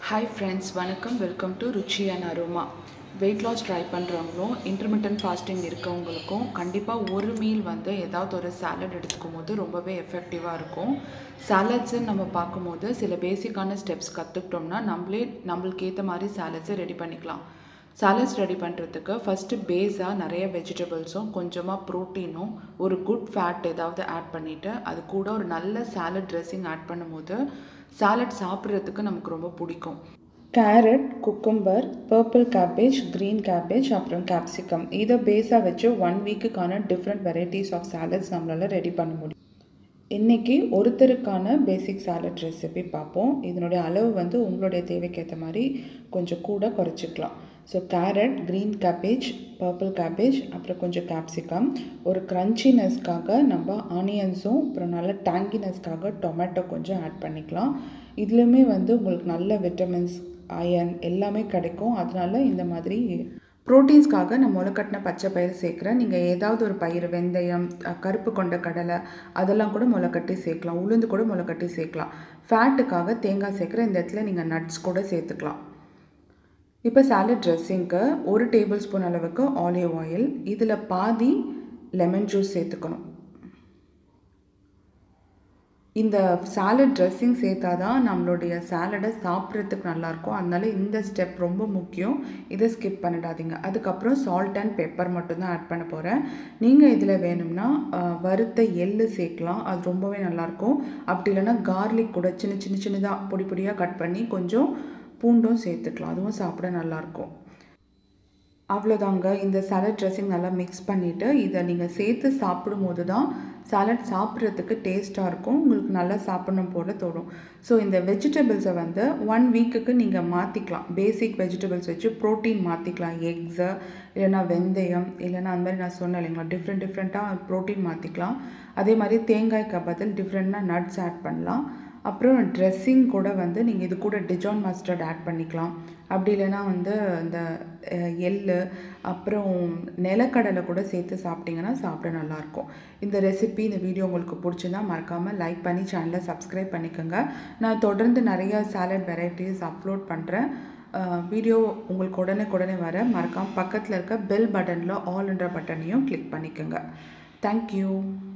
hi friends வணக்கம் welcome to Ruchi and aroma weight loss try பண்ணுறவங்களும் intermittent fasting இருக்கவங்களுக்கும் கண்டிப்பாக ஒரு மீல் வந்து ஏதாவது ஒரு சாலட் எடுத்துக்கும் போது ரொம்பவே எஃபெக்டிவாக இருக்கும் சாலட்ஸு நம்ம பார்க்கும்போது சில பேசிக்கான ஸ்டெப்ஸ் கற்றுக்கிட்டோம்னா நம்மளே நம்மளுக்கு ஏற்ற மாதிரி சாலட்ஸை ரெடி பண்ணிக்கலாம் சாலட்ஸ் ரெடி பண்ணுறதுக்கு ஃபஸ்ட்டு பேஸாக நிறைய வெஜிடபிள்ஸும் கொஞ்சமாக ப்ரோட்டீனும் ஒரு குட் ஃபேட் ஏதாவது ஆட் பண்ணிவிட்டு அது கூட ஒரு நல்ல சாலட் ட்ரெஸ்ஸிங் ஆட் பண்ணும்போது சாலட் சாப்பிட்றதுக்கு நமக்கு ரொம்ப பிடிக்கும் carrot cucumber purple cabbage green cabbage அப்புறம் கேப்சிகம் இதை பேஸாக வச்சு ஒன் வீக்குக்கான டிஃப்ரெண்ட் வெரைட்டிஸ் ஆஃப் சாலட்ஸ் நம்மளால் ரெடி பண்ண முடியும் இன்றைக்கி ஒருத்தருக்கான பேசிக் சாலட் ரெசிபி பார்ப்போம் இதனுடைய அளவு வந்து உங்களுடைய தேவைக்கேற்ற மாதிரி கொஞ்சம் கூட குறைச்சிக்கலாம் so carrot green cabbage purple cabbage அப்புறம் கொஞ்சம் கேப்சிகம் ஒரு க்ரன்ச்சினஸ்க்காக நம்ம ஆனியன்ஸும் அப்புறம் நல்ல டேங்கினஸ்க்காக டொமேட்டோ கொஞ்சம் ஆட் பண்ணிக்கலாம் இதுலேயுமே வந்து உங்களுக்கு நல்ல விட்டமின்ஸ் அயன் எல்லாமே கிடைக்கும் அதனால இந்த மாதிரி ப்ரோட்டீன்ஸ்க்காக நான் முளைக்கட்டின பச்சை பயிர் சேர்க்குறேன் நீங்கள் ஏதாவது ஒரு பயிர் வெந்தயம் அஹ், கருப்பு கொண்ட கடலை அதெல்லாம் கூட முளைக்கட்டி சேர்க்கலாம் உளுந்து கூட முளைக்கட்டி சேர்க்கலாம் ஃபேட்டுக்காக தேங்காய் சேர்க்குற இந்த இடத்துல நீங்கள் நட்ஸ் கூட சேர்த்துக்கலாம் இப்போ சாலட் ட்ரெஸ்ஸிங்க்கு ஒரு டேபிள் ஸ்பூன் அளவுக்கு ஆலிவ் ஆயில் இதில் பாதி லெமன் ஜூஸ் சேர்த்துக்கணும் இந்த சாலட் ட்ரெஸ்ஸிங் சேர்த்தா தான் நம்மளுடைய சாலடை சாப்பிட்றதுக்கு நல்லாயிருக்கும் அதனால இந்த ஸ்டெப் ரொம்ப முக்கியம் இதை ஸ்கிப் பண்ணிடாதீங்க அதுக்கப்புறம் சால்ட் அண்ட் பெப்பர் மட்டும்தான் ஆட் பண்ண போகிறேன் நீங்கள் இதில் வேணும்னா அஹ், வறுத்த எள்ளு சேர்க்கலாம் அது ரொம்பவே நல்லாயிருக்கும் அப்படி இல்லைன்னா கார்லிக் கூட சின்ன சின்ன சின்னதாக பொடி பொடியாக கட் பண்ணி கொஞ்சம் பூண்டும் சேர்த்துக்கலாம் அதுவும் சாப்பிட நல்லாயிருக்கும் அவ்வளோதாங்க இந்த சாலட் ட்ரெஸ்ஸிங் நல்லா மிக்ஸ் பண்ணிவிட்டு இதை நீங்கள் சேர்த்து சாப்பிடும்போது தான் சாலட் சாப்பிட்றதுக்கு டேஸ்ட்டாக இருக்கும் உங்களுக்கு நல்லா சாப்பிடணும் போல தோணும் ஸோ இந்த வெஜிடபிள்ஸை வந்து ஒன் வீக்குக்கு நீங்கள் மாற்றிக்கலாம் பேசிக் வெஜிடபிள்ஸ் வச்சு ப்ரோட்டீன் மாற்றிக்கலாம் எக்ஸு இல்லைன்னா வெந்தயம் இல்லைன்னா அந்த மாதிரி நான் சொன்னேன் இல்லைங்களா டிஃப்ரெண்ட் டிஃப்ரெண்ட்டாக ப்ரோட்டீன் மாற்றிக்கலாம் அதே மாதிரி தேங்காய்க்கு பதில் டிஃப்ரெண்ட்டாக நட்ஸ் ஆட் பண்ணலாம் அப்புறம் ட்ரெஸ்ஸிங் கூட வந்து நீங்கள் இது கூட டிஜான் மஸ்டர்ட் ஆட் பண்ணிக்கலாம் அப்படி இல்லைன்னா வந்து இந்த அஹ், எள்ளு அப்புறம் நிலக்கடலை கூட சேர்த்து சாப்பிட்டிங்கன்னா சாப்பிட நல்லாயிருக்கும் இந்த ரெசிபி இந்த வீடியோ உங்களுக்கு பிடிச்சிருந்தா மறக்காமல் லைக் பண்ணி சேனலை சப்ஸ்கிரைப் பண்ணிக்கோங்க நான் தொடர்ந்து நிறைய சாலட் வெரைட்டிஸ் அப்லோட் பண்ணுறேன் வீடியோ உங்களுக்கு உடனே உடனே வர மறக்காமல் பக்கத்தில் இருக்க பெல் பட்டனில் ஆல்ன்ற பட்டனையும் கிளிக் பண்ணிக்கோங்க தேங்க்யூ